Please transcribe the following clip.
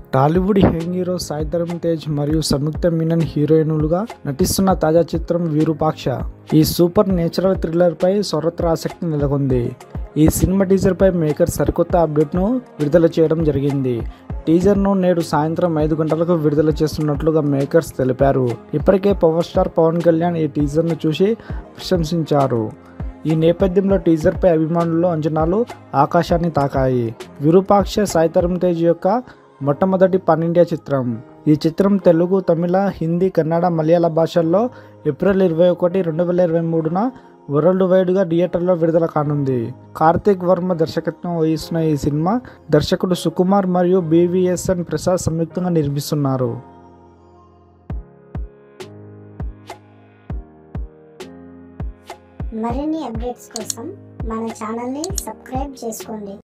Tollywood young hero Sai Dharam Tej మరియు సంయుక్త మీనన్ హీరోయిన్లుగా నటిస్తున్న తాజా చిత్రం వీరూపాక్ష ఈ సూపర్ నేచురల్ థ్రిల్లర్ పై సర్వత్ర ఆసక్తి నెలకొంది ఈ సినిమా టీజర్ పై మేకర్ సరికొత్త అప్డేట్ను విడుదల చేయడం జరిగింది టీజర్ను నేడు సాయంత్రం ఐదు గంటలకు విడుదల చేస్తున్నట్లుగా మేకర్స్ తెలిపారు ఇప్పటికే పవర్ స్టార్ పవన్ కళ్యాణ్ ఈ టీజర్ను చూసి ప్రశంసించారు ఈ నేపథ్యంలో టీజర్పై అభిమానుల్లో అంచనాలు ఆకాశాన్ని తాకాయి విరూపాక్ష సాయితరం తేజ్ యొక్క మొట్టమొదటి పాన్ ఇండియా చిత్రం ఈ చిత్రం తెలుగు తమిళ హిందీ కన్నడ మలయాళ భాషల్లో ఏప్రిల్ ఇరవై ఒకటి రెండు వేల ఇరవై మూడున వరల్డ్ వైడ్గా థియేటర్లో విడుదల కానుంది కార్తీక్ వర్మ దర్శకత్వం వహిస్తున్న ఈ సినిమా దర్శకుడు సుకుమార్ మరియు బీవీఎస్ఎన్ ప్రసాద్ సంయుక్తంగా నిర్మిస్తున్నారు మరిన్ని అప్డేట్స్ కోసం మన ఛానల్ని సబ్స్క్రైబ్ చేసుకోండి